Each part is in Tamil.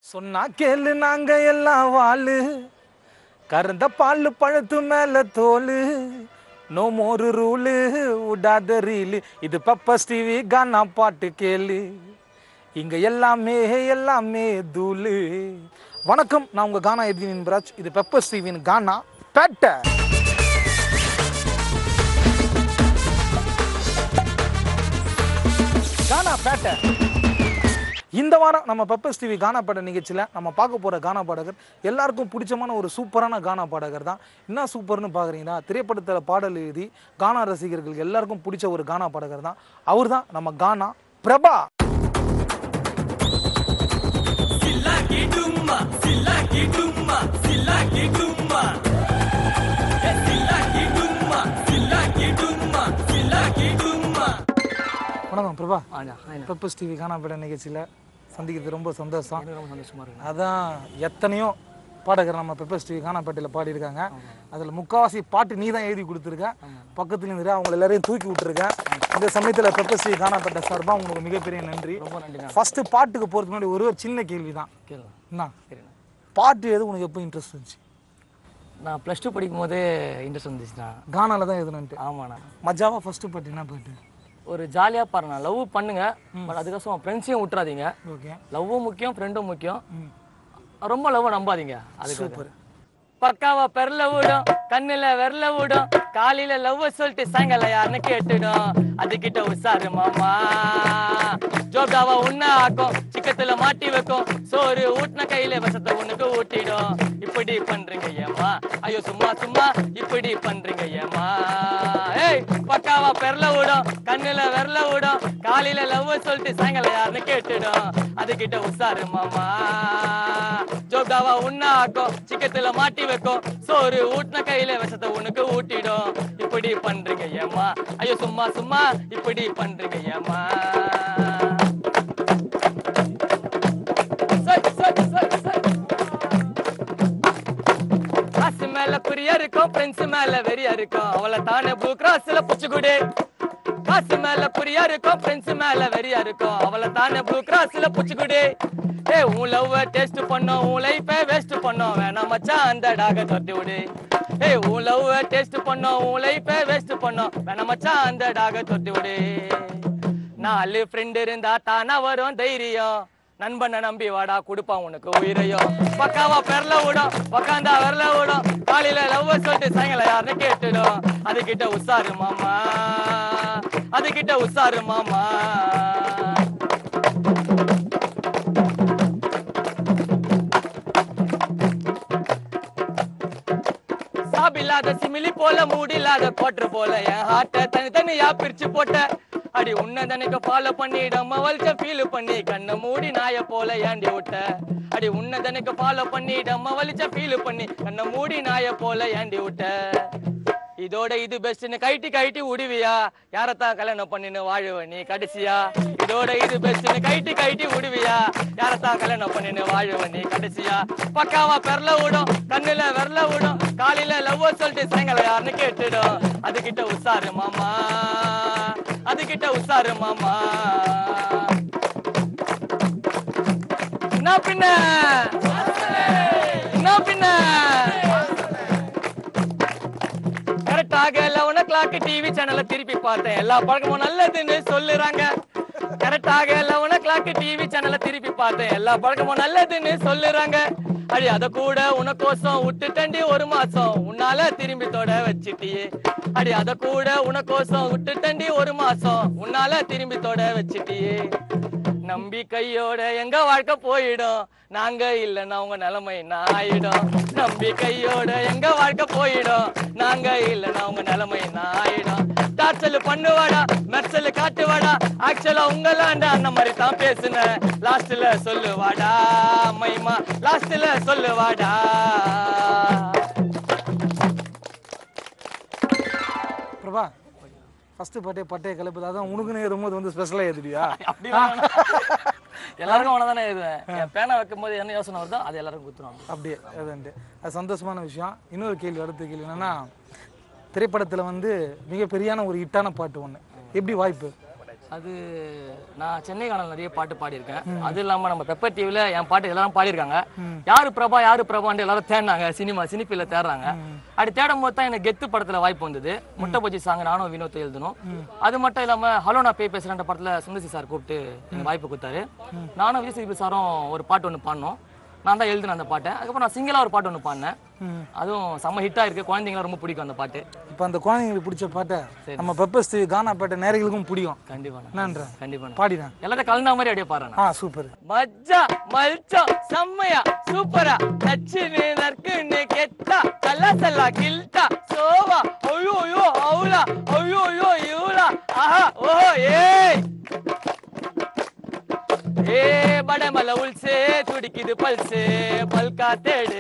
சொன்னா கேளு நாங்க எல்லாம் வாளு கறந்த பால் பழத்து மேல தோலு நோ மோரு ரூலு விடாத ரீலு இது பப்பஸ் டிவி கானா பாட்டு கேளு இங்க எல்லாமே எல்லாமே தூளு வணக்கம் நான் உங்க கானா எதிரின் பிராஜ் இது பெப்பர்ஸ் டிவியின் கானா பேட்டை கானா பேட்டை இந்த வாரம் நம்ம பெப்பர்ஸ் டிவி கானா பாட நிகழ்ச்சியில் நம்ம பார்க்க போகிற கானா பாடகர் எல்லாருக்கும் பிடிச்சமான ஒரு சூப்பரான கானா பாடகர் தான் என்ன சூப்பர்னு பார்க்குறீங்கன்னா திரைப்படத்தில் பாடல் எழுதி கானா ரசிகர்களுக்கு எல்லாருக்கும் பிடிச்ச ஒரு கானா பாடகர் தான் அவர் தான் நம்ம கானா பிரபா சில்லாக்கி டும்மா சில்லாக்கி டும்மா சில்லாக்கி டும்மா ஏ சில்லாக்கி டும்மா சில்லாக்கி டும்மா சில்லாக்கி டும்மா வணக்கம் பிரபா ஆனா ஆனா பெப்பர்ஸ் டிவி கானா பாட நிகழ்ச்சியில் சந்திக்கிறது ரொம்ப சந்தோஷம் எனக்கு ரொம்ப சந்தோஷமா இருக்கு அதான் எத்தனையோ பாடகர் நம்ம பெப்பர்ஸ் டிவி கானாப்பேட்டையில் பாடியிருக்காங்க அதில் முக்காவாசி பாட்டு நீ தான் எழுதி கொடுத்துருக்க பக்கத்துல இருந்து அவங்க எல்லாரையும் தூக்கி விட்டுருக்க இந்த சமயத்தில் பெப்பர்ஸ் டிவி கானாப்பேட்டை சார்பாக உங்களுக்கு மிகப்பெரிய நன்றி ரொம்ப நன்றிண்ணா ஃபர்ஸ்ட் பாட்டுக்கு போகிறதுக்கு முன்னாடி ஒரு ஒரு சின்ன கேள்வி தான் கேளுங்க என்ன சரிண்ணா பாட்டு எது உனக்கு எப்போ இன்ட்ரெஸ்ட் இருந்துச்சு நான் ப்ளஸ் டூ படிக்கும் போதே இன்ட்ரெஸ்ட் வந்துச்சுண்ணா கானால தான் எதுனுன்ட்டு ஆமாண்ணா மஜாவா ஃபர்ஸ்ட் பாட்டு என்ன பாட்டு ஒரு ஜாலியாக பாருண்ணா லவ் பண்ணுங்க பட் அதுக்கோசம் ஃப்ரெண்ட்ஸையும் விட்டுறாதீங்க ஓகே லவ்வும் முக்கியம் ஃப்ரெண்டும் முக்கியம் ம் ரொம்ப லவ் நம்பாதீங்க அதுக்கு பக்காவா பெரல விடும் கண்ணுல விரல விடும் காலையில லவ் சொல்லிட்டு சாயங்காலம் யாருன்னு கேட்டுடும் அதுகிட்ட உசாரு மாமா ஜோகாவா உன்ன ஆக்கும் சிக்கத்துல மாட்டி வைக்கும் சோறு ஊட்டின கையில விஷத்தை உனக்கு ஊட்டிடும் இப்படி பண்றீங்க ஏமா ஐயோ சும்மா சும்மா இப்படி பண்றீங்க ஏமா ஏய் பக்காவா பெரல விடும் கண்ணுல விரல விடும் காலையில லவ் சொல்லிட்டு சாயங்காலம் யாருன்னு கேட்டுடும் அதுகிட்ட உசாரு மாமா ஜோகாவா உன்ன ஆக்கும் சிக்கத்துல மாட்டி வைக்கும் சோறு ஊட்டின கையில விஷத்தை உனக்கு ஊட்டிடும் இப்படி பண்றீங்க ஏமா ஐயோ சும்மா சும்மா இப்படி பண்றீங்க ஏமா சரி, சரி, சரி, சரி. காசு மேல குறியா இருக்கும் ஃப்ரெண்ட்ஸ் மேல வெறியா இருக்கும் அவளை தானே ப்ளூ கிராஸ்ல புச்சுக்குடு காசு மேல குறியா இருக்கும் ஃப்ரெண்ட்ஸ் மேல வெறியா இருக்கும் அவளை தானே ப்ளூ கிராஸ்ல புச்சுக்குடு ஏ உன் லவ் டேஸ்ட் பண்ணோம் உன் லைஃபை வேஸ்ட் பண்ணோம் வேணாம் மச்சான் அந்த டாக தொட்டி விடு ஏய் உன் லவ் டேஸ்ட் பண்ணோம் உன் லைஃபை வேஸ்ட் பண்ணோம் வேணாம் மச்சான் அந்த டாக தொட்டி விடு நாலு ஃப்ரெண்ட் இருந்தா தானா வரும் தைரியம் நண்பனை நம்பி வாடா கொடுப்பான் உனக்கு உயிரையும் பக்காவா பெரல விடும் பக்காந்தா விரல விடும் காலையில லவ் சொல்லிட்டு சாயங்காலம் யாருன்னு கேட்டுடும் அதுகிட்ட உசாரு மாமா அதுகிட்ட உசாரு மாமா சாப்பில்லாத சிமிலி போல மூடில்லாத கோட்டர் போல என் ஹார்ட்ட தனி தனியா பிரிச்சு போட்ட அடி உன்னை தனக்கு ஃபாலோ பண்ணிடாம வலிச்ச ஃபீல் பண்ணி கண்ணை மூடி நாய போல ஏண்டி விட்ட அடி உன்னை தனக்கு ஃபாலோ பண்ணிடாம வலிச்ச ஃபீல் பண்ணி கண்ணை மூடி நாய போல ஏண்டி விட்ட இதோட இது பெஸ்ட்னு கைட்டி கைட்டி உடுவியா யாரத்தான் கல்யாணம் பண்ணின்னு வாழுவ நீ கடைசியா இதோட இது பெஸ்ட்னு கைட்டி கைட்டி உடுவியா யாரத்தான் கல்யாணம் பண்ணின்னு வாழுவ நீ கடைசியா பக்காவா பெரல விடும் கண்ணுல விரல விடும் காலையில லவ் சொல்லிட்டு சாயங்காலம் யாருன்னு கேட்டுடும் அதுகிட்ட உசாரு மாமா அதுகிட்ட உசாரு மாமா என்ன பின்ன என்ன பின்ன கரெக்டாக லெவன் ஓ கிளாக் டிவி சேனல்ல திருப்பி பார்த்தேன் எல்லா பழக்கமும் நல்லதுன்னு சொல்லுறாங்க கரெக்டாக லெவன் ஓ கிளாக் டிவி சேனல்ல திருப்பி பார்த்தேன் எல்லா பழக்கமும் நல்லதுன்னு சொல்லுறாங்க அடி அத கூட உனக்கோசம் விட்டுட்டண்டி ஒரு மாசம் உன்னால திரும்பி தொட வச்சிட்டியே அடி அத கூட உனக்கோசம் விட்டுட்டண்டி ஒரு மாசம் உன்னால திரும்பி தொட வச்சிட்டியே நம்பிக்கையோட எங்க வாழ்க்கை போயிடும் நாங்க இல்லைன்னா உங்க நிலைமை நான் ஆயிடும் நம்பிக்கையோட எங்க வாழ்க்கை போயிடும் நாங்க இல்லைன்னா உங்க நிலைமை நான் ஆயிடும் டார்ச்சல் பண்ணுவாடா மெர்சல் காட்டுவாடா ஆக்சுவலா உங்களாண்ட அந்த மாதிரி தான் பேசுனேன் லாஸ்ட்ல சொல்லுவாடா மைமா லாஸ்ட்ல சொல்லுவாடா பிரபா ஃபர்ஸ்ட் பாட்டே பட்டைய கலப்புது அதான் உனக்குன்னு வரும்போது வந்து ஸ்பெஷலாக எழுதுடியா அப்படி வேணாம். எல்லாருக்கும் அவனை எழுதுவேன் என் பேனை வைக்கும் போது என்ன யோசனை வருதோ அது எல்லாரும் குத்துருவாங்க அப்படியே அதுன்ட்டு அது சந்தோஷமான விஷயம் இன்னொரு கேள்வி அடுத்த கேள்வி என்னன்னா திரைப்படத்தில் வந்து மிகப்பெரியான ஒரு ஹிட்டான பாட்டு ஒன்று எப்படி வாய்ப்பு அது நான் சென்னை காணல் நிறைய பாட்டு பாடியிருக்கேன் அது இல்லாம நம்ம பெப்பர் டிவில என் பாட்டு எல்லாரும் பாடியிருக்காங்க யாரு பிரபா யாரு பிரபான்னு எல்லாரும் தேடினாங்க சினிமா சினிப்பில தேடுறாங்க அப்படி தேடும் போது தான் எனக்கு கெத்து படத்துல வாய்ப்பு வந்தது முட்டை பஜ்ஜி சாங் நானும் வினோத் எழுதணும் அது மட்டும் இல்லாம ஹலோ நான் பேய் பேசுறேன் படத்துல சுந்தசி சார் கூப்பிட்டு எனக்கு வாய்ப்பு கொடுத்தாரு நானும் விஜய் சேதுபதி சாரும் ஒரு பாட்டு ஒன்று பாடினோம் நான் தான் எழுதினேன் அந்த பாட்டை அதுக்கப்புறம் நான் சிங்கிளா ஒரு பாட்டு ஒன்று பாடினேன் அதுவும் செம்ம ஹிட் ஆயிருக்கு குழந்தைங்களாம் ரொம்ப பிடிக்கும் அந்த பாட்டு இப்போ அந்த குழந்தைங்களுக்கு பிடிச்ச பாட்டை நம்ம பெப்பர்ஸ் டிவி கானா பாட்டை நேரங்களுக்கும் பிடிக்கும் கண்டிப்பா என்னன்ற கண்டிப்பா பாடினேன் எல்லாத்தையும் கலந்த மாதிரி அப்படியே பாடுறேன் ஆ சூப்பர் மஜ்ஜா மல்ச்சா செம்மையா சூப்பரா நச்சுன்னு நற்குன்னு கெத்தா கலாசல்லா கில்ட்டா சோவா ஐயோ ஐயோ அவுலா ஐயோ ஐயோ இவுலா ஆஹா ஓஹோ ஏய் ஏ படமல உள்சே துடிக்குது பல்சு பல்கா தேடு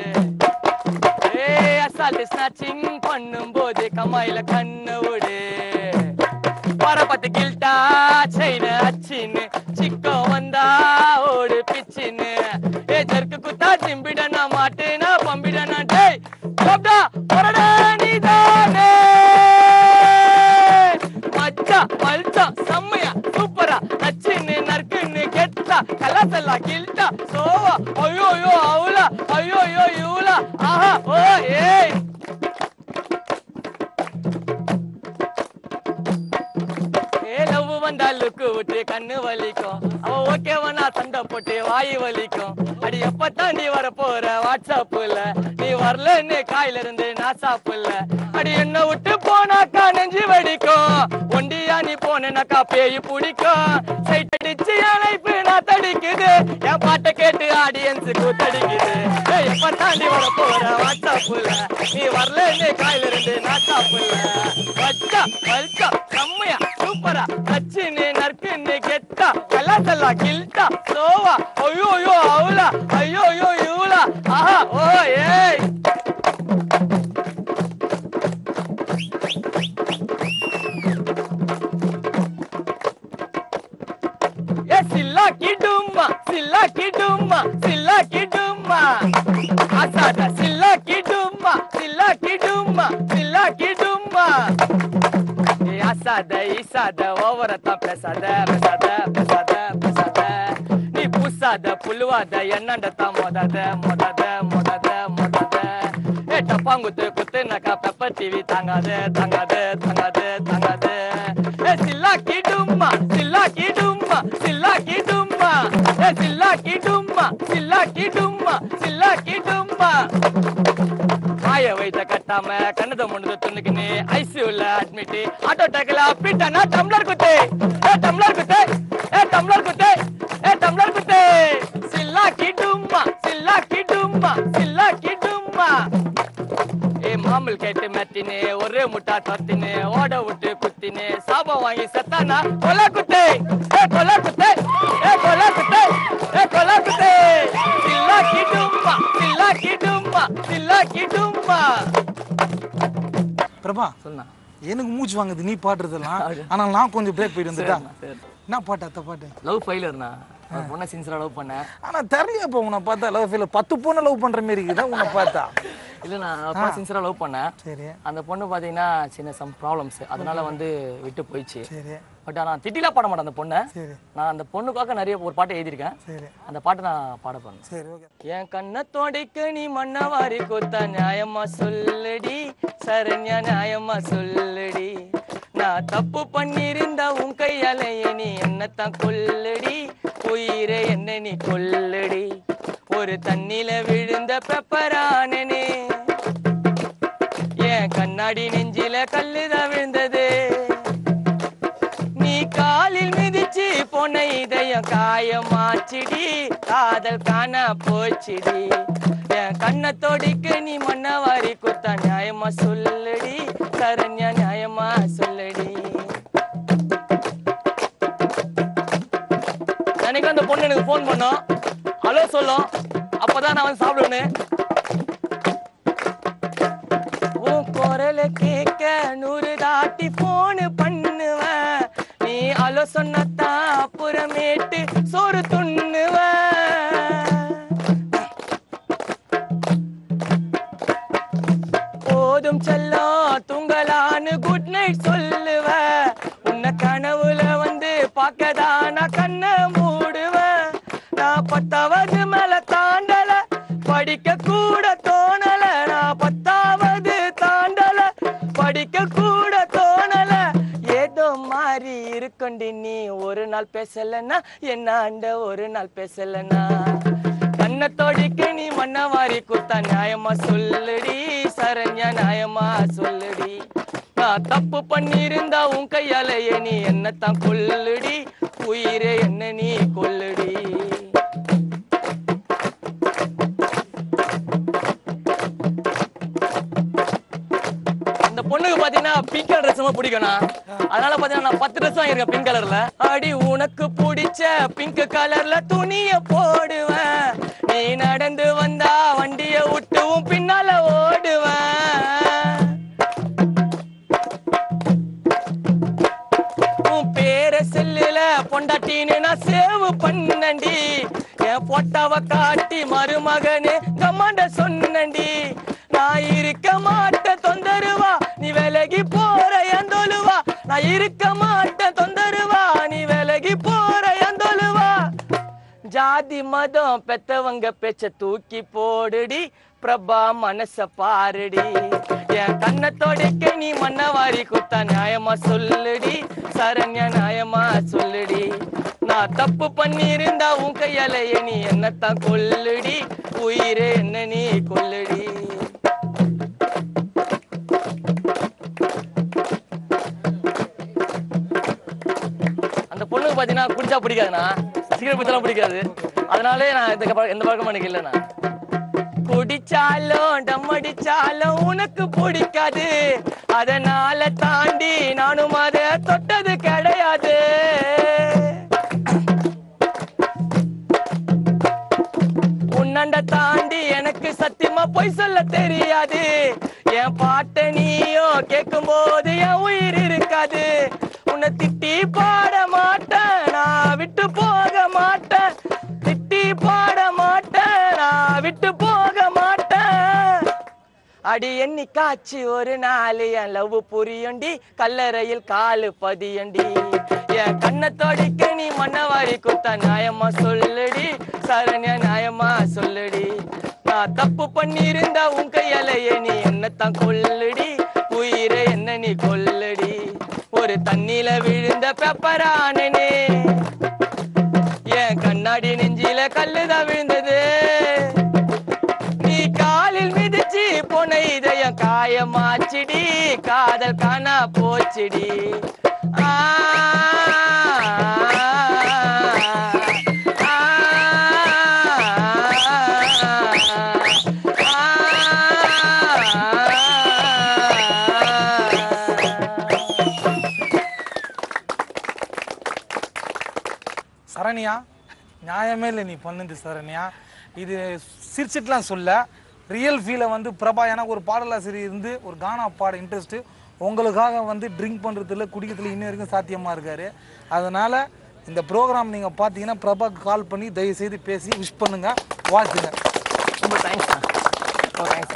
ஏ அசால்ட் ஸ்நாச்சிங் பண்ணும்போது கமாயில கண்ணு விடு பரபத்து கில்ட்டா செயின அச்சின்னு சிக்கோ வந்தா ஓடு பிச்சின்னு ஏ ஜர்க்கு குத்தா சிம்பிடனா மாட்டேனா பம்பிடனா டேய் கப்டா பொறடா நீதானே மச்சா மல்ச்சா செம்மையா சூப்பரா நச்சின்னு நற்குன்னு கெட்டா கலாசல்லா கில்ட்டா சோவா ஐயோ ஐயோ அவுலா ஐயோ ஐயோ இவுலா ஆஹா ஓ ஏய் ஏ லவ் வந்தா லுக்கு விட்டு கண்ணு வலிக்கும் அவ ஓகேவனா சண்டை போட்டு வாய் வலிக்கும் அடி எப்பத்தான் நீ வர போற வாட்ஸ்அப்ல நீ வரலன்னு காயில இருந்து நான் சாப்பிடல அடி என்ன விட்டு போனாக்கா நெஞ்சு வடிக்கும் ஒண்டியா நீ போனேனாக்கா பேய் பிடிக்கும் சைட் அடிச்சு அழைப்பு நான் தடிக்குது என் பாட்டை கேட்டு ஆடியன்ஸ் கூத்தடிக்குது ஏய் எப்பத்தான் நீ வர போற வாட்ஸ்அப்ல நீ வரலன்னு காயில இருந்து நான் சாப்பிடல வச்சா வச்சா செம்மையா சூப்பரா கச்சின்னு நற்குன்னு கெட்டா கலாசல்லா கில்ட்டா சோவா ஐயோ ஐயோ அவுலா ஐயோ ஐயோ இவுலா ஆஹா ஓ ஏய் ஏ சில்லா கிடும்மா சில்லா கிடும்மா சில்லா கிடும்மா அசாதா சில்லா கிடும்மா சில்லா கிடும்மா சில்லா கிடும்மா ஏ அசாத இசாத ஓவரத்தான் பேசாத பேசாத பேசாத பேசாத நீ புசாத புழுவாத என்னண்டத்தான் மொதாத மொதாத மொதாத மொதாத ஏ டப்பாங்குத்து குத்துனாக்கா பெப்பர் டிவி தாங்காத தாங்காத தாங்காத தாங்காத ஏ சில்லா கிடும்மா சில்லா கிடும்மா சில்லா கிடும்மா ஏ சில்லா கிடும்மா சில்லா கிடும்மா சில்லா கிடும்மா காய வைத்த கட்டாம கண்ணத முன்னத துண்ணுக்குன்னு ஐசியூல அட்மிட் ஆட்டோ டேக்கல அப்பிட்டானா டம்ளர் குத்து ஏ டம்ளர் குத்து ஏ டம்ளர் குத்து ஏ டம்ளர் குத்து சில்லா கிடும்மா சில்லா கிடும்மா சில்லா கிடும்மா ஏ மாமல் கேட்டு மெத்தினு ஒரே முட்டா தொத்தினு ஓட விட்டு குத்தினு சாபம் வாங்கி செத்தானா கொலை குத்து ஏ கொலை குத்து ஏ கொலை குத்து ஏ கொலை குத்து சில்லா கிடும்மா சில்லா கிடும்மா சில்லா கிடும்மா பிரபா சொன்னா எனக்கு மூச்சு வாங்குது நீ பாடுறதெல்லாம் ஆனால் நான் கொஞ்சம் பிரேக் போயிட்டு வந்துட்டேன் சரி என்ன பாட்டு அத்த பாட்டு லவ் ஃபெயிலர்னா ஒரு பொண்ணை சின்சரா லவ் பண்ணேன் ஆனால் தெரியலையா இப்போ உன்னை பார்த்தா லவ் ஃபீல் பத்து பொண்ணை லவ் பண்ணுற மாரி இருக்குதா உன்னை பார்த்தா இல்ல நான் அப்பா சின்சரா லவ் பண்ணேன் சரி அந்த பொண்ணு பாத்தீங்கன்னா சின்ன சம் ப்ராப்ளம்ஸ் அதனால வந்து விட்டு போயிடுச்சு சரி பட் ஆனா திட்டிலாம் பாட மாட்டேன் அந்த பொண்ணை சரி நான் அந்த பொண்ணுக்காக நிறைய ஒரு பாட்டு எழுதியிருக்கேன் சரி அந்த பாட்டை நான் பாட போறேன் சரி ஓகே என் கண்ணத்தோடைக்கு நீ மண்ண வாரி கொத்த நியாயமா சொல்லடி சரண்யா நியாயமா சொல்லடி நான் தப்பு பண்ணியிருந்தா உன் கையால நீ என்னத்தான் கொல்லடி உயிரை என்ன நீ கொல்லடி ஒரு தண்ணில விழுந்த பெப்பரானனே என் கண்ணாடி நெஞ்சில கல்லுதான் விழுந்தது நீ காலில் மிதிச்சு பொண்ணை இதயம் காயமாச்சிடி காதல் காண போச்சுடி என் கண்ணத்தோடிக்கு நீ மண்ண வாரி குத்தா நியாயமா சொல்லடி சரண்யா நியாயமா சொல்லடி எனக்கு அந்த பொண்ணு எனக்கு ஃபோன் பண்ணோம் ஹலோ சொல்லும் அப்பதான் நான் வந்து சாப்பிடுவேன்னு உன் குரல கேட்க நூறு தாட்டி போன் பண்ணுவேன் நீ அலோ சொன்னத்தான் அப்புறமேட்டு சோறு துண்ணுவேன் போதும் செல்லம் தூங்கலான்னு குட் நைட் சொல்லுவ உன்னை கனவுல வந்து படிக்க கூட தோணல நான் பத்தாவது தாண்டல படிக்க கூட தோணல ஏதோ மாறி இருக்கொண்டி நீ ஒரு நாள் பேசலன்னா என்ன ஆண்ட ஒரு நாள் பேசலன்னா கண்ணத்தோடிக்கு நீ மண்ண வாரி குத்தா நியாயமா சொல்லுடி சரண்யா நியாயமா சொல்லுடி நான் தப்பு பண்ணியிருந்தா உன் கையாலேயே நீ என்னத்தான் கொல்லுடி உயிரே என்ன நீ கொல்லுடி இந்த பொண்ணுக்கு பாத்தீங்கன்னா பிங்க் கலர் ட்ரெஸ் ரொம்ப பிடிக்கும்னா அதனால பாத்தீங்கன்னா நான் பத்து ட்ரெஸ் வாங்கியிருக்கேன் பிங்க் கலர்ல அடி உனக்கு பிடிச்ச பிங்க் கலர்ல துணிய போடுவேன் நீ நடந்து வந்தா வண்டிய விட்டு உன் பின்னால ஓடுவேன் உன் பேர செல்லுல பொண்டாட்டின்னு நான் சேவ் பண்ணண்டி என் பொட்டாவ காட்டி மருமகனே கமாண்ட சொன்னண்டி நான் இருக்க மாட்டேன் தொந்தருவா நீ விலகி போற எந்தொழுவா நான் இருக்க மாட்டேன் தொந்தருவா நீ விலகி போற எந்தொழுவா ஜாதி மதம் பெத்தவங்க பேச்ச தூக்கி போடுடி பிரபா மனச பாருடி என் கண்ணத்தோடைக்க நீ மண்ண வாரி குத்தா நியாயமா சொல்லுடி சரண்யா நியாயமா சொல்லுடி நான் தப்பு பண்ணியிருந்தா உன் கையாலேயே நீ என்னத்தான் கொல்லுடி உயிரே என்ன நீ கொல்லுடி அந்த பொண்ணுக்கு பாத்தீங்கன்னா குடிச்சா பிடிக்காதுண்ணா சிகரெட் பிடிச்சாலும் பிடிக்காது அதனாலே நான் இந்த பழக்கம் எந்த பழக்கமும் எனக்கு இல்லைண்ணா குடிச்சாலும் டம் அடிச்சாலும் உனக்கு பிடிக்காது அதனால தாண்டி நானும் அதை தொட்டது கிடையாது உன்னண்ட தாண்டி எனக்கு சத்தியமா பொய் சொல்ல தெரியாது என் பாட்ட நீயோ கேட்கும் போது என் உயிர் இருக்காது உன்னை திட்டி பாட மாட்டேன் நான் விட்டு போக மாட்டேன் திட்டி பாட மாட்டேன் நான் விட்டு போக மாட்டேன் அடி எண்ணி காட்சி ஒரு நாள் என் லவ் புரியண்டி கல்லறையில் காலு பதியண்டி என் கண்ணத்தோடிக்க நீ மண்ணவாரி குத்தா நியாயமா சொல்லுடி சரண்யா நியாயமா சொல்லுடி நான் தப்பு பண்ணியிருந்தா உன் கையாலேயே நீ என்னத்தான் கொல்லுடி உயிரை என்ன நீ கொல்லுடி ஒரு தண்ணில விழுந்த பெப்பரானனே என் கண்ணாடி நெஞ்சில கல்லுதான் விழுந்தது நீ காலில் மிதிச்சு போன இதயம் காயமாச்சிடி காதல் காணா போச்சுடி ஆ, ஆ, சரண்யா நியாயமே இல்லை நீ பண்ணுது சரண்யா இது சிரிச்சிட்டுலாம் சொல்ல ரியல் ஃபீலை வந்து பிரபா எனக்கு ஒரு பாடலாசிரியர் இருந்து ஒரு கானா பாட இன்ட்ரெஸ்ட்டு உங்களுக்காக வந்து ட்ரிங்க் பண்ணுறதுல குடிக்கிறதுல இன்ன வரைக்கும் சாத்தியமாக இருக்காரு அதனால் இந்த ப்ரோக்ராம் நீங்கள் பார்த்தீங்கன்னா பிரபாக்கு கால் பண்ணி தயவு செய்து பேசி விஷ் பண்ணுங்க வாழ்த்துங்க ரொம்ப தேங்க்ஸ் ரொம்ப தேங்க்ஸ்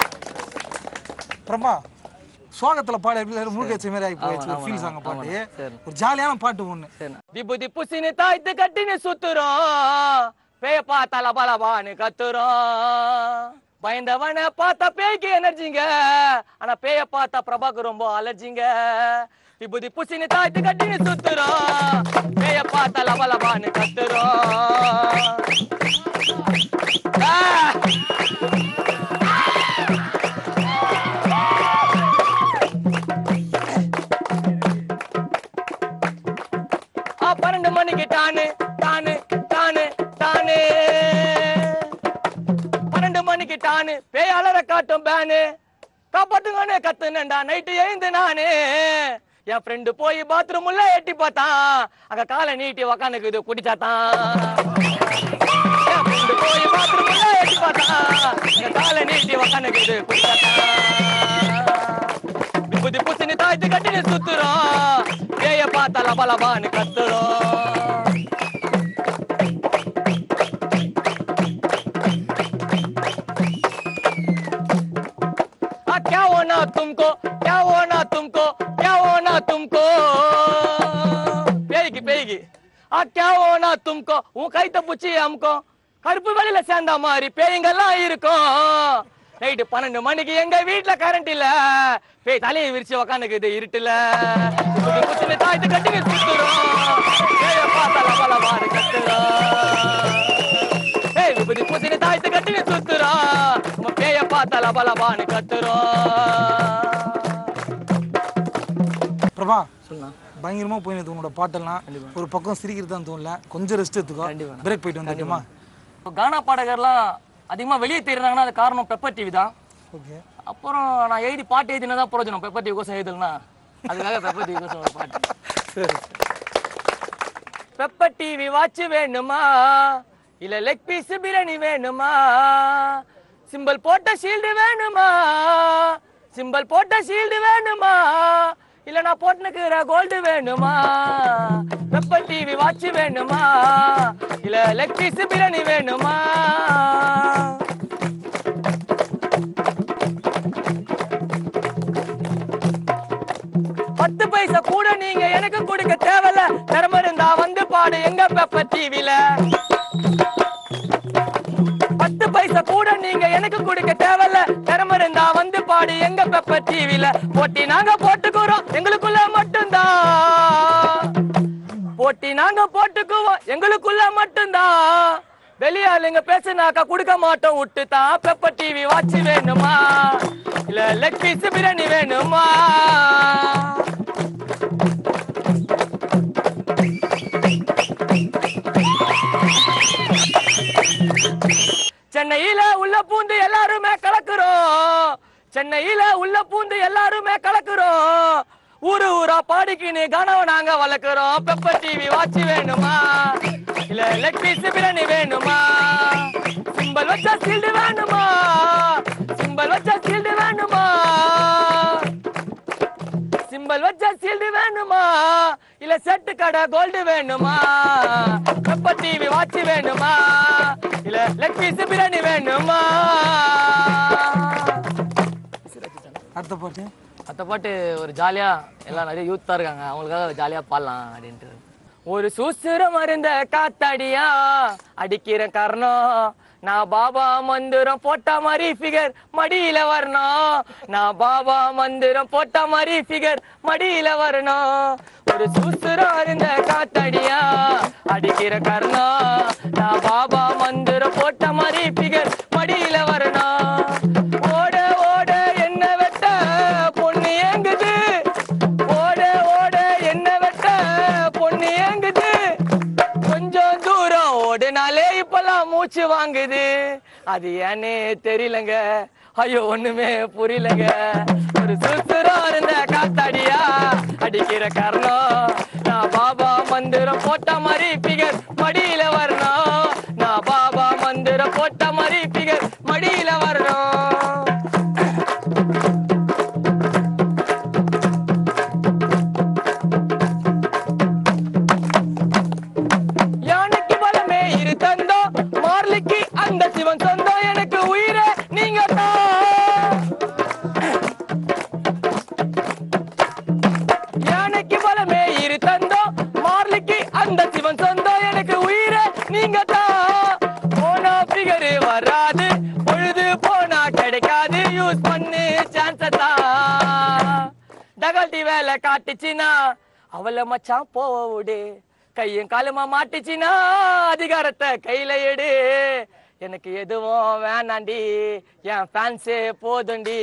பிரபா சோகத்தில் பாட எப்படி முழுக்க மாதிரி ஆகி போயிடுச்சு ஒரு ஆமா, ஃபீல் ஆமா, சாங்க பாட்டு ஆமா, சரி. ஒரு ஜாலியான பாட்டு ஒன்று சரிண்ணா. விபூதி புசினு தாய்த்து கட்டின்னு சுத்துறோம் பேய பார்த்தா லபாலபான்னு கத்துறோம் பயந்தவனை பார்த்தா பேய்க்கு எனர்ஜிங்க ஆனா பேய பார்த்தா பிரபாக்கு ரொம்ப அலர்ஜிங்க விபூதி புசினு தாய்த்து கட்டின்னு சுத்துறோம் பேய பார்த்தா லபாலபான்னு கத்துறோம் ஆ! ஆ, பன்னெண்டு மணிக்கு டானு டானு டானு டானு பன்னெண்டு மணிக்கு டானு பேய் அலற காட்டும் பேனு காப்பாத்துங்கன்னு கத்துனேன்டா நைட்டு எழுந்து நானு என் ஃப்ரெண்டு போய் பாத்ரூம் உள்ள எட்டி பார்த்தான் அங்க காலை நீட்டி உக்காந்துக்குது குடிச்சாத்தான் என் ஃப்ரெண்டு போய் பாத்ரூம் உள்ள எட்டி பார்த்தான் அங்க காலை நீட்டி உக்காந்துக்குது குடிச்சாத்தான் விபூதி பூசணி தாய்த்து கட்டினு சுத்துறோம் ஏய பார்த்தா லபலபான்னு கத்துறோம் आ, क्या होना तुमको क्या होना तुमको क्या होना तुमको பேய்க்கு பேய்க்கு ஆ क्या होना तुमको உன் கைத்த புச்சி அமுக்கோ கருப்பு வேலையில சேர்ந்த மாதிரி பேய்ங்கெல்லாம் இருக்கும் நைட்டு பன்னெண்டு மணிக்கு எங்க வீட்ல கரண்ட் இல்ல பேய் தலையை விரிச்சு உக்காந்துக்குது இருட்டுல இப்படி குச்சினு தாய்த்து கட்டினு சுத்துறோம் பேய பார்த்தா லப லபான்னு கத்துறோம் ஏய் விபதி பூசினு தாய்த்து கட்டினு சுத்துறோம் நம்ம பேய பார்த்தா லப லபான்னு கத்துறோம் பிரபா சொன்னா பயங்கரமா போயினது உன்னோட பாட்டெல்லாம் ஒரு பக்கம் சிரிக்கிறது தான் தோணல கொஞ்சம் ரெஸ்ட் எடுத்துக்கோ கண்டிப்பா. பிரேக் போயிட்டு வந்துட்டுமா இப்போ கானா பாடகர்லாம் அதிகமாக வெளியே தெரியுறாங்கன்னா அது காரணம் பெப்பர் டிவி தான் ஓகே அப்புறம் நான் எழுதி பாட்டு எழுதினா தான் பிரயோஜனம் பெப்பர் டிவி கோசம் எழுதலனா அதுக்காக பெப்பர் டிவி கோசம் ஒரு பாட்டு சரி பெப்பர் டிவி வாட்ச் வேணுமா இல்ல லெக் பீஸ் பிரியாணி வேணுமா சிம்பிள் போட்ட ஷீல்டு வேணுமா சிம்பிள் போட்ட ஷீல்டு வேணுமா இல்ல நான் போட்டுனுக்குற கோல்டு வேணுமா பெப்பர் டிவி வாட்ச் வேணுமா இல்ல லெக் பீஸ் பிரியாணி வேணுமா பத்து பைசா கூட நீங்க எனக்கு கொடுக்க தேவையில்ல திறமை இருந்தா வந்து பாடு எங்க பெப்பர் டிவில பத்து பைசா கூட நீங்க எனக்கு கொடுக்க தேவையில்ல திறமை இருந்தா வந்து பாடு எங்க பெப்பர் டிவில போட்டி நாங்க போட்டுக்கிறோம் எங்களுக்குள்ள மட்டும்தான் போட்டி நாங்க போட்டுக்குவோம் எங்களுக்குள்ள மட்டும்தான் வெளியாளுங்க பேசுனாக்கா கொடுக்க மாட்டோம் விட்டு தான் பெப்பர் டிவி வாட்ச் வேணுமா இல்ல லெக் பீஸ் பிரியாணி வேணுமா சென்னையில உள்ள பூந்து எல்லாருமே கலக்குறோம் சென்னையில உள்ள பூந்து எல்லாருமே கலக்குறோம் ஊரு ஊரா பாடிக்கின்னு கனவு நாங்க வளர்க்குறோம் பெப்பர் டிவி வாட்ச் வேணுமா இல்ல லெக் பீஸ் பிரியாணி வேணுமா சிம்பல் வச்சா சீல்டு வேணுமா சிம்பல் வச்சா சீல்டு வேணுமா சிம்பல் வச்சா சீல்டு வேணுமா இல்ல செட்டு கடை கோல்டு வேணுமா பெப்பர் டிவி வாட்ச் வேணுமா இல்ல லெக் பீஸ் பிரியாணி வேணுமா அடுத்த பாட்டு மற்ற பாட்டு ஒரு ஜாலியா எல்லாம் நிறைய யூத்தா இருக்காங்க அவங்களுக்காக ஜாலியா பாடலாம் அப்படின்ட்டு ஒரு சூசுரம் இருந்த காத்தாடியா அடிக்கிற காரணம் நான் பாபா மந்திரம் போட்ட மாதிரி ஃபிகர் மடியில வரணும் நான் பாபா மந்திரம் போட்ட மாதிரி ஃபிகர் மடியில வரணும் ஒரு சூசுரம் இருந்த காத்தாடியா அடிக்கிற காரணம் நான் பாபா மந்திரம் போட்ட மாதிரி ஃபிகர் மடியில வரணும் ஓட ஓட என்ன வெட்ட பொண்ணு ஏங்குது ஓட ஓட என்ன வெட்ட பொண்ணு ஏங்குது கொஞ்சம் தூரம் ஓடுனாலே இப்பெல்லாம் மூச்சு வாங்குது அது ஏன்னே தெரியலங்க ஐயோ ஒண்ணுமே புரியலங்க ஒரு சுசுரம் இருந்த காத்தாடியா அடிக்கிற காரணம் நான் பாபா மந்திரம் போட்ட மாதிரி பிகர் மடியில வரணும் நான் பாபா மந்திரம் போட்ட மாதிரி பிகர் மடியில வரணும் யானைக்கு பலமே இரு தந்தோ மார்லிக்கு அந்த சிவன் சொந்தம் எனக்கு உயிரே நீங்க தான் யானைக்கு பலமே இரு தந்தோ மார்லிக்கு அந்த சிவன் சொந்தம் எனக்கு உயிரே நீங்க தான் போனா பிகரு வராது பொழுது போனா கிடைக்காது யூஸ் பண்ணு சான்ஸ் தான் டகல்டி வேலை காட்டுச்சுன்னா அவளை மச்சான் போக விடு கையும் காலுமா மாட்டுச்சுன்னா அதிகாரத்தை கையில எடு எனக்கு எதுவும் வேணாண்டி என் ஃபேன்ஸே போதுண்டி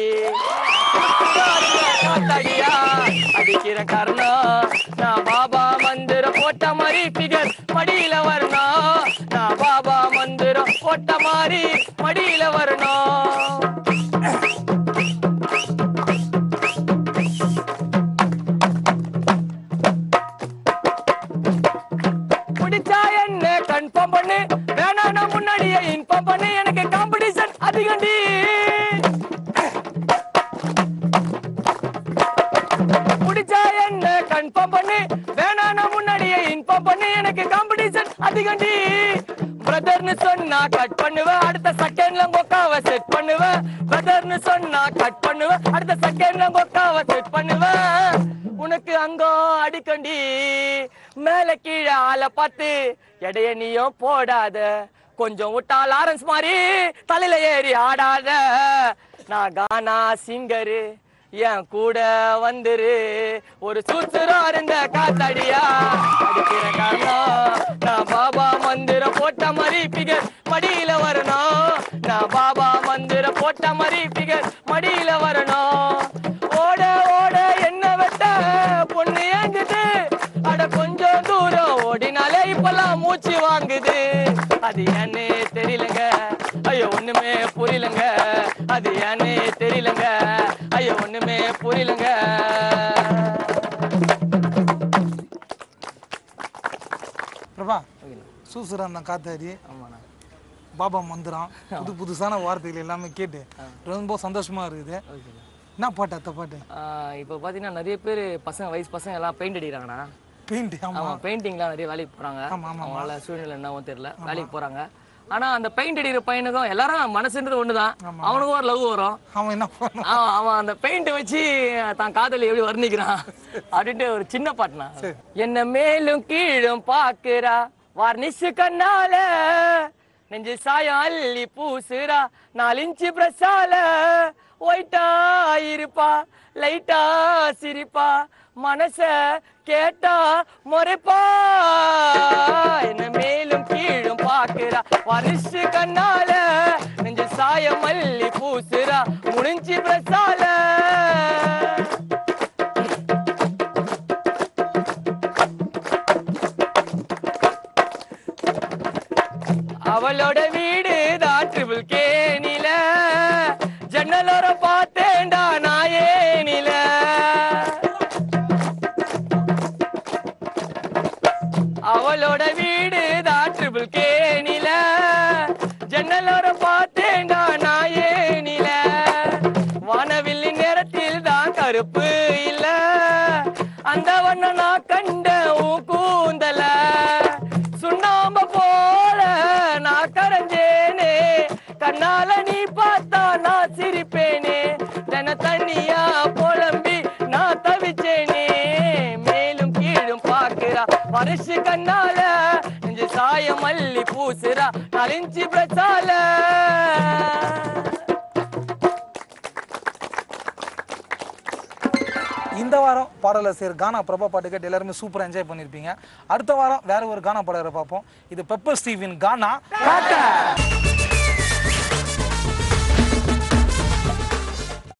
காத்தாடியா, அடிக்கிற காரணம் நான் பாபா மந்திரம் போட்ட மாதிரி ஃபிகர் மடியில வரணும் நான் பாபா மந்திரம் போட்ட மாதிரி மடியில வரணும் பிடிச்சா என்ன கன்ஃபார்ம் பண்ணு வேணா நான் முன்னாடியே இன்ஃபார்ம் பண்ணு எனக்கு காம்படிஷன் அதிகண்டி பிடிச்சா என்ன கன்ஃபார்ம் பண்ணு வேணா நான் முன்னாடியே இன்ஃபார்ம் பண்ணு எனக்கு காம்படிஷன் அதிகண்டி பிரதர்னு சொன்னா கட் பண்ணுவேன் அடுத்த செகண்ட்ல கொக்காவ செட் பண்ணுவேன் பிரதர்னு சொன்னா கட் பண்ணுவேன் அடுத்த செகண்ட்ல கொக்காவ செட் பண்ணுவேன் உனக்கு அங்கோ அடிக்கண்டி மேல கீழே ஆளை பார்த்து எடைய நீயும் போடாத கொஞ்சம் விட்டா லாரன்ஸ் மாதிரி தலையில ஏறி ஆடாத நான் கானா சிங்கரு என் கூட வந்துரு ஒரு சூத்துரா இருந்த காத்தாடியா அடிக்கிற காரணம் நான் பாபா மந்திர போட்ட மாதிரி பிகர் மடியில வரணும் நான் பாபா மந்திர போட்ட மாதிரி பிகர் மடியில வரணும் ஓட ஓட என்ன வெட்ட பொண்ணு ஏங்குது அட கொஞ்சம் தூரம் ஓடினாலே இப்பெல்லாம் மூச்சு வாங்குது அது ஏன்னே தெரியலங்க ஐயோ ஒண்ணுமே புரியலங்க அது ஏன்னே தெரியலங்க ஐயோ ஒண்ணுமே புரியலங்க பிரபா சூசுரா அந்த காத்தாடி ஆமாண்ணா பாபா மந்திரம் புது புதுசான வார்த்தைகள் எல்லாமே கேட்டு ரொம்ப சந்தோஷமா இருக்குது என்ன பாட்டு அத்த பாட்டு ஆஹ் இப்போ பார்த்தீங்கன்னா நிறைய பேர் பசங்க வயசு பசங்க எல்லாம் பெயிண்ட் அடிக்கிறாங்கண்ணா பெயிண்ட் ஆமா ஆமா பெயிண்டிங்லாம் நிறைய வேலைக்கு போறாங்க ஆமா, ஆமா, அவங்களால சூழ்நிலை என்னவோ தெரியல வேலைக்கு போறாங்க ஆனா அந்த பெயிண்ட் அடிக்கிற பையனுக்கும் எல்லாரும் மனசுன்றது ஒண்ணுதான் அவனுக்கும் ஒரு லவ் வரும் அவன் என்ன பண்ணுவான் அவன் அவன் அந்த பெயிண்ட் வச்சு தான் காதலி எப்படி வர்ணிக்கிறான் அப்படின்ட்டு ஒரு சின்ன பாட்டுனா என்ன மேலும் கீழும் பாக்குறா வார்னிஷ் கண்ணால நெஞ்சு சாயம் அள்ளி பூசுறா நாலு இன்ச்சு பிரசால ஒயிட்டா இருப்பா லைட்டா சிரிப்பா மனச கேட்டா முறைப்பா என்ன மேலும் கீழும் பாக்குறா வரிசு கண்ணால நெஞ்சு சாய மல்லி பூசுறா முடிஞ்சு பிரசால அவளோட வீடு தான் ட்ரிபிள் கேணில ஜன்னலோர பார்த்தேன்டா நாயேனில அவளோட வீடு தான் ட்ரிபிள் கேணில ஜன்னலோர பார்த்தேன்டா நாயேனில வானவில்லி நேரத்தில் தான் கருப்பு இல்ல அந்த வண்ண நான் கண்ட உன் கூந்தல சுண்ணாம்ப போல நான் கரைஞ்சேனே கண்ணால நீ பார்த்தா நான் சிரிப்பேனே தின தண்ணியா புலம்பி நான் தவிச்சேனே மேலும் கீழும் பாக்குறா பரிசு கண்ணால நெஞ்சு சாய மல்லி பூசுறா நலிஞ்சு பிரச்சால இந்த வாரம் பாடலாசிரியர் கானா பிரபா பாட்டு கேட்டு எல்லாருமே சூப்பரா என்ஜாய் பண்ணிருப்பீங்க அடுத்த வாரம் வேற ஒரு கானா பாடகரை பார்ப்போம் இது பெப்பர் ஸ்டீவின் கானா காட்டா